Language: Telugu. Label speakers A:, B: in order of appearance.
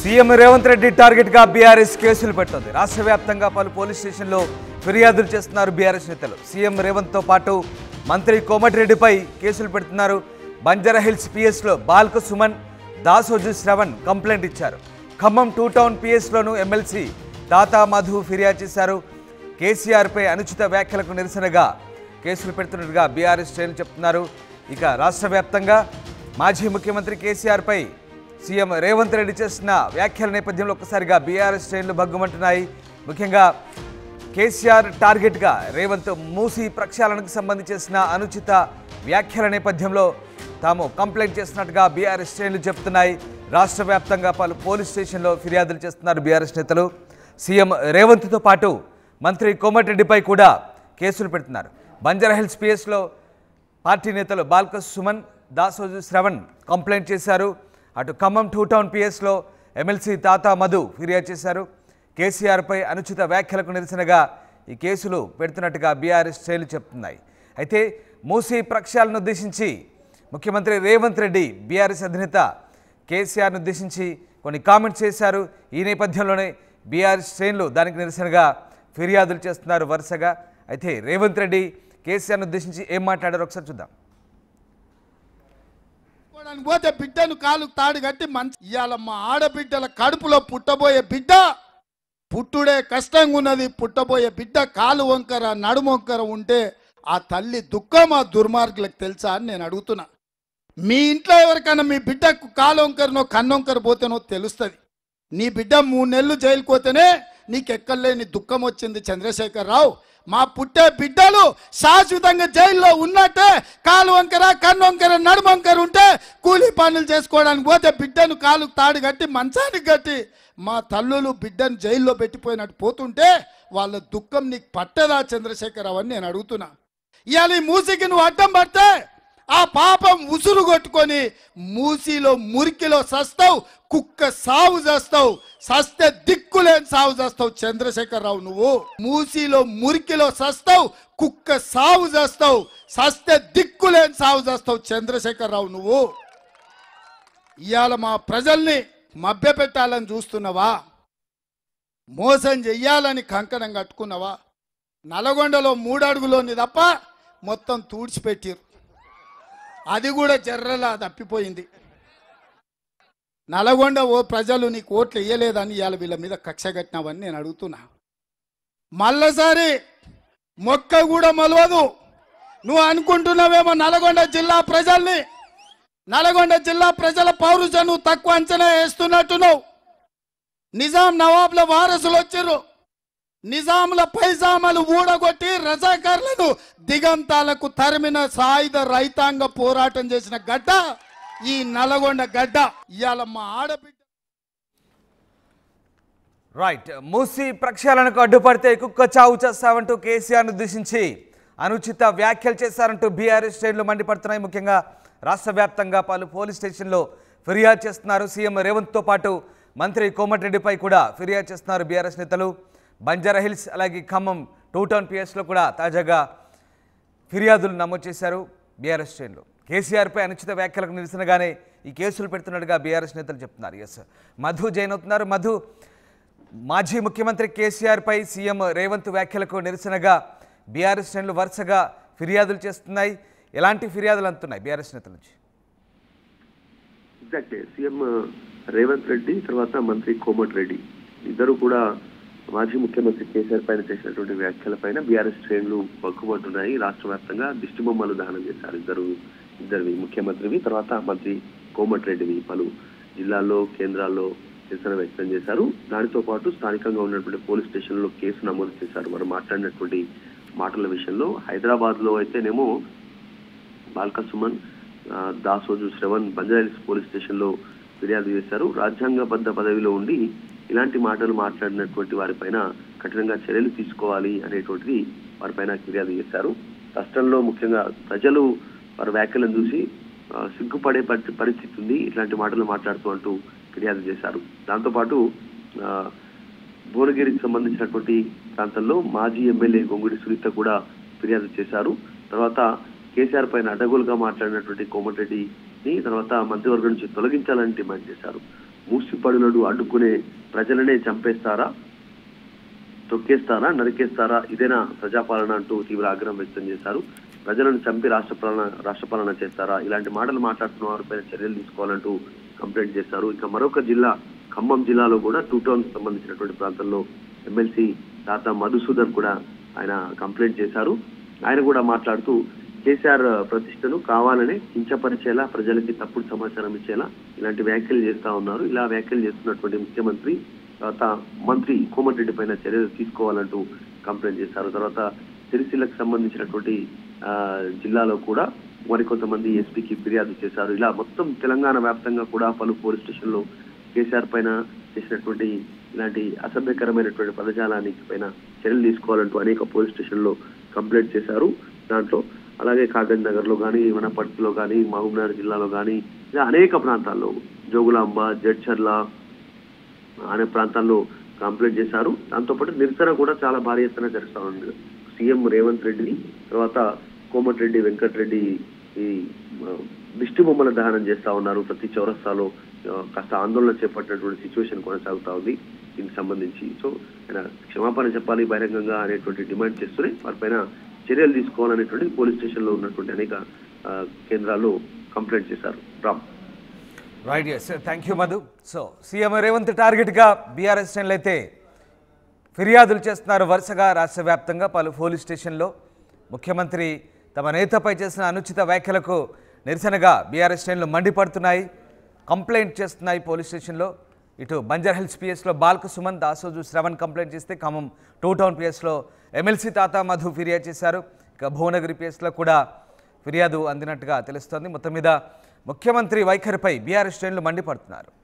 A: సీఎం రేవంత్ రెడ్డి టార్గెట్ గా బీఆర్ఎస్ కేసులు పెడుతోంది రాష్ట్ర వ్యాప్తంగా పలు పోలీస్ స్టేషన్లో ఫిర్యాదులు చేస్తున్నారు బీఆర్ఎస్ నేతలు సీఎం రేవంత్ తో పాటు మంత్రి కోమటిరెడ్డిపై కేసులు పెడుతున్నారు బంజారా హిల్స్ పిఎస్లో బాల్క సుమన్ దాసోజు శ్రవణ్ కంప్లైంట్ ఇచ్చారు ఖమ్మం టూ టౌన్ పిఎస్లోను ఎమ్మెల్సీ తాతా మధు ఫిర్యాదు చేశారు కేసీఆర్పై అనుచిత వ్యాఖ్యలకు నిరసనగా కేసులు పెడుతున్నట్టుగా బీఆర్ఎస్ శ్రేణులు చెప్తున్నారు ఇక రాష్ట్ర వ్యాప్తంగా మాజీ ముఖ్యమంత్రి కేసీఆర్పై సీఎం రేవంత్ రెడ్డి చేసిన వ్యాఖ్యల నేపథ్యంలో ఒక్కసారిగా బీఆర్ఎస్ శ్రేణులు భగ్గుమంటున్నాయి ముఖ్యంగా కేసీఆర్ టార్గెట్గా రేవంత్ మూసి ప్రక్షాళనకు సంబంధించి చేసిన అనుచిత వ్యాఖ్యల నేపథ్యంలో తాము కంప్లైంట్ చేస్తున్నట్టుగా బీఆర్ఎస్ శ్రేణులు చెప్తున్నాయి రాష్ట్ర వ్యాప్తంగా పలు పోలీస్ స్టేషన్లో ఫిర్యాదులు చేస్తున్నారు బీఆర్ఎస్ నేతలు సీఎం రేవంత్తో పాటు మంత్రి కోమటిరెడ్డిపై కూడా కేసులు పెడుతున్నారు బంజారా హిల్స్ పిఎస్లో పార్టీ నేతలు బాల్క సుమన్ దాసోజు శ్రవణ్ కంప్లైంట్ చేశారు అటు ఖమ్మం టూ టౌన్ పిఎస్లో ఎమ్మెల్సీ తాతా మధు ఫిర్యాదు చేశారు కేసీఆర్పై అనుచిత వ్యాఖ్యలకు నిరసనగా ఈ కేసులు పెడుతున్నట్టుగా బీఆర్ఎస్ శ్రేణులు చెప్తున్నాయి అయితే మూసీ ప్రక్షాళన ఉద్దేశించి ముఖ్యమంత్రి రేవంత్ రెడ్డి బీఆర్ఎస్ అధినేత కేసీఆర్ను ఉద్దేశించి కొన్ని కామెంట్స్ చేశారు ఈ నేపథ్యంలోనే బీఆర్ఎస్ శ్రేణులు దానికి నిరసనగా ఫిర్యాదులు చేస్తున్నారు వరుసగా అయితే రేవంత్ రెడ్డి కేసీఆర్ను ఉద్దేశించి ఏం మాట్లాడారో ఒకసారి చూద్దాం
B: తీసుకోవడానికి పోతే బిడ్డను కాలు తాడు కట్టి మంచి ఇవాళ మా ఆడబిడ్డల కడుపులో పుట్టబోయే బిడ్డ పుట్టుడే కష్టంగా ఉన్నది పుట్టబోయే బిడ్డ కాలు వంకర నడుము వంకర ఉంటే ఆ తల్లి దుఃఖం ఆ దుర్మార్గులకు తెలుసా అని నేను అడుగుతున్నా మీ ఇంట్లో ఎవరికైనా మీ బిడ్డకు కాలు వంకరనో కన్నొంకర పోతేనో తెలుస్తుంది నీ బిడ్డ మూడు నెలలు జైలుకు పోతేనే నీకు ఎక్కడలేని దుఃఖం వచ్చింది చంద్రశేఖర్ రావు మా పుట్టే బిడ్డలు శాశ్వతంగా జైల్లో ఉన్నట్టే కాలు వంకర కన్ను వంకర నడుము వంకర ఉంటే కూలీ పనులు చేసుకోవడానికి పోతే బిడ్డను కాలు తాడు కట్టి మంచానికి కట్టి మా తల్లులు బిడ్డను జైల్లో పెట్టిపోయినట్టు పోతుంటే వాళ్ళ దుఃఖం నీకు పట్టదా చంద్రశేఖరరావు అని నేను అడుగుతున్నా ఇవాళ ఈ మూసికి నువ్వు అడ్డం పడితే ఆ పాపం ఉసురు కొట్టుకొని మూసిలో మురికిలో సస్తావు కుక్క సావు చేస్తావు సస్తే దిక్కులేని సావు చేస్తావు చంద్రశేఖరరావు నువ్వు మూసిలో మురికిలో సస్తావు కుక్క సావు చేస్తావు సస్తే దిక్కులేని సావు చేస్తావు చంద్రశేఖరరావు నువ్వు ఇవాళ మా ప్రజల్ని మభ్యపెట్టాలని చూస్తున్నావా మోసం చెయ్యాలని కంకణం కట్టుకున్నావా నల్గొండలో మూడు అడుగులోని తప్ప మొత్తం తూడ్చిపెట్టిరు అది కూడా జర్రలా తప్పిపోయింది నల్గొండ ఓ ప్రజలు నీకు ఓట్లు వేయలేదని ఇవాళ వీళ్ళ మీద కక్ష కట్టినావని నేను అడుగుతున్నా మళ్ళసారి మొక్క కూడా మొలవదు నువ్వు అనుకుంటున్నావేమో నల్గొండ జిల్లా ప్రజల్ని నల్గొండ జిల్లా ప్రజల పౌరుషం నువ్వు తక్కువ అంచనా వేస్తున్నట్టున్నావు నిజాం నవాబ్ల వారసులు వచ్చిర్రు నిజాముల పైజామలు ఊడగొట్టి రజాకారులను దిగంతాలకు తరిమిన సాయుధ రైతాంగ పోరాటం చేసిన గడ్డ ఈ నల్గొండ గడ్డ ఇవాళ మా ఆడబిడ్డ
A: రైట్ మూసి ప్రక్షాళనకు అడ్డుపడితే కుక్క చావు చేస్తామంటూ కేసీఆర్ను దూషించి అనుచిత వ్యాఖ్యలు చేశారంటూ బీఆర్ఎస్ శ్రేణులు మండిపడుతున్నాయి ముఖ్యంగా రాష్ట్ర వ్యాప్తంగా పలు పోలీస్ స్టేషన్లో ఫిర్యాదు చేస్తున్నారు సీఎం రేవంత్తో పాటు మంత్రి కోమటిరెడ్డిపై కూడా ఫిర్యాదు చేస్తున్నారు బీఆర్ఎస్ నేతలు బంజారా హిల్స్ అలాగే ఖమ్మం టూ టౌన్ పిఎస్లో కూడా తాజాగా ఫిర్యాదులు నమోదు చేశారు బీఆర్ఎస్ శ్రేణులు కేసీఆర్పై అనుచిత వ్యాఖ్యలకు నిరసనగానే ఈ కేసులు పెడుతున్నట్టుగా బీఆర్ఎస్ నేతలు చెప్తున్నారు ఎస్ మధు జైన్ అవుతున్నారు మధు మాజీ ముఖ్యమంత్రి కేసీఆర్పై సీఎం రేవంత్ వ్యాఖ్యలకు నిరసనగా బీఆర్ఎస్ శ్రేణులు వరుసగా ఫిర్యాదులు చేస్తున్నాయి ఎలాంటి ఫిర్యాదులు అందుతున్నాయి బీఆర్ఎస్ నేతల నుంచి
C: ఎగ్జాక్ట్లీ సీఎం రేవంత్ రెడ్డి తర్వాత మంత్రి కోమటి రెడ్డి ఇద్దరు కూడా మాజీ ముఖ్యమంత్రి కేసీఆర్ పైన చేసినటువంటి వ్యాఖ్యల పైన బీఆర్ఎస్ శ్రేణులు పక్కుపడుతున్నాయి రాష్ట్ర వ్యాప్తంగా దిష్టి బొమ్మలు దహనం చేశారు ఇద్దరు ఇద్దరివి ముఖ్యమంత్రివి తర్వాత మంత్రి కోమటి రెడ్డివి పలు జిల్లాల్లో కేంద్రాల్లో నిరసన వ్యక్తం చేశారు దానితో పాటు స్థానికంగా ఉన్నటువంటి పోలీస్ స్టేషన్లో కేసు నమోదు చేశారు మనం మాట్లాడినటువంటి మాటల విషయంలో హైదరాబాద్ లో అయితేనేమో బాల్క సుమన్ ఆ, దాసోజు శ్రవణ్ బంజారాహిల్స్ పోలీస్ స్టేషన్ లో ఫిర్యాదు చేశారు రాజ్యాంగబద్ధ పదవిలో ఉండి ఇలాంటి మాటలు మాట్లాడినటువంటి వారిపైన కఠినంగా చర్యలు తీసుకోవాలి అనేటువంటిది వారిపైన ఫిర్యాదు చేశారు రాష్ట్రంలో ముఖ్యంగా ప్రజలు వారి వ్యాఖ్యలను చూసి ఆ, సిగ్గుపడే పరి- పరిస్థితి ఉంది ఇట్లాంటి మాటలు మాట్లాడుతూ అంటూ ఫిర్యాదు చేశారు దాంతోపాటు ఆ, భువనగిరికి సంబంధించినటువంటి ప్రాంతంలో మాజీ ఎమ్మెల్యే గొంగుడి సునీత కూడా ఫిర్యాదు చేశారు తర్వాత కేసీఆర్ పైన అడ్డగోలుగా మాట్లాడినటువంటి కోమటిరెడ్డిని తర్వాత మంత్రివర్గం నుంచి తొలగించాలని డిమాండ్ చేశారు మూసిపడులను అడ్డుకునే ప్రజలనే చంపేస్తారా తొక్కేస్తారా నరికేస్తారా ఇదేనా ప్రజాపాలన అంటూ తీవ్ర ఆగ్రహం వ్యక్తం చేశారు ప్రజలను చంపి రాష్ట్ర పాలన రాష్ట్ర పాలన చేస్తారా ఇలాంటి మాటలు మాట్లాడుతున్న వారిపైన చర్యలు తీసుకోవాలంటూ కంప్లైంట్ చేశారు ఇక మరొక జిల్లా ఖమ్మం జిల్లాలో కూడా టూ టౌన్ సంబంధించినటువంటి ప్రాంతంలో ఎమ్మెల్సీ తాత మధుసూదన్ కూడా ఆయన కంప్లైంట్ చేశారు ఆయన కూడా మాట్లాడుతూ కేసీఆర్ ప్రతిష్టను కావాలని కించపరిచేలా ప్రజలకి తప్పుడు సమాచారం ఇచ్చేలా ఇలాంటి వ్యాఖ్యలు చేస్తా ఉన్నారు ఇలా వ్యాఖ్యలు చేస్తున్నటువంటి ముఖ్యమంత్రి తర్వాత మంత్రి కోమటిరెడ్డి పైన చర్యలు తీసుకోవాలంటూ కంప్లైంట్ చేశారు తర్వాత సిరిసిల్లకు సంబంధించినటువంటి ఆ, జిల్లాలో కూడా మరికొంతమంది ఎస్పీకి ఫిర్యాదు చేశారు ఇలా మొత్తం తెలంగాణ వ్యాప్తంగా కూడా పలు పోలీస్ స్టేషన్లో కేసీఆర్ పైన చేసినటువంటి ఇలాంటి అసభ్యకరమైనటువంటి పదజాలానికి పైన చర్యలు తీసుకోవాలంటూ అనేక పోలీస్ స్టేషన్లో కంప్లైంట్ చేశారు దాంట్లో అలాగే కాగజ్ నగర్ లో కానీ వనపర్తిలో కానీ మహబూబ్నగర్ జిల్లాలో కానీ ఇలా అనేక ప్రాంతాల్లో జోగులాంబ జడ్చర్ల అనే ప్రాంతాల్లో కంప్లైంట్ చేశారు దాంతోపాటు నిరసన కూడా చాలా భారీ ఎత్తున జరుగుతా ఉంది సీఎం రేవంత్ రెడ్డిని తర్వాత కోమటిరెడ్డి వెంకటరెడ్డి ఈ ఆ, దిష్టి బొమ్మల దహనం చేస్తా ఉన్నారు ప్రతి చౌరస్తాలో ఆ, కాస్త ఆందోళన చేపట్టినటువంటి సిచ్యువేషన్ కొనసాగుతా ఉంది దీనికి సంబంధించి సో ఆయన క్షమాపణ చెప్పాలి బహిరంగంగా అనేటువంటి డిమాండ్ చేస్తూనే వారిపైన చర్యలు తీసుకోవాలనేటువంటి పోలీస్ స్టేషన్ లో ఉన్నటువంటి అనేక ఆ, కేంద్రాల్లో కంప్లైంట్ చేశారు Ram
A: right yes thank you Madhu so CM Revanth టార్గెట్గా బీఆర్ఎస్ శ్రేణులు అయితే ఫిర్యాదులు చేస్తున్నారు వరుసగా రాష్ట్ర వ్యాప్తంగా పలు పోలీస్ స్టేషన్లో ముఖ్యమంత్రి తమ నేతపై చేసిన అనుచిత వ్యాఖ్యలకు నిరసనగా బీఆర్ఎస్ శ్రేణులు మండిపడుతున్నాయి కంప్లైంట్ చేస్తున్నాయి పోలీస్ స్టేషన్లో ఇటు బంజర్ హిల్స్ పిఎస్లో బాల్క సుమన్ దాసోజు శ్రవణ్ కంప్లైంట్ చేస్తే ఖమ్మం టూ టౌన్ పిఎస్లో ఎమ్మెల్సీ తాత మధు ఫిర్యాదు చేశారు ఇక భువనగిరి పిఎస్లో కూడా ఫిర్యాదు అందినట్టుగా తెలుస్తోంది మొత్తం మీద ముఖ్యమంత్రి వైఖరిపై బీఆర్ఎస్ శ్రేణులు మండిపడుతున్నారు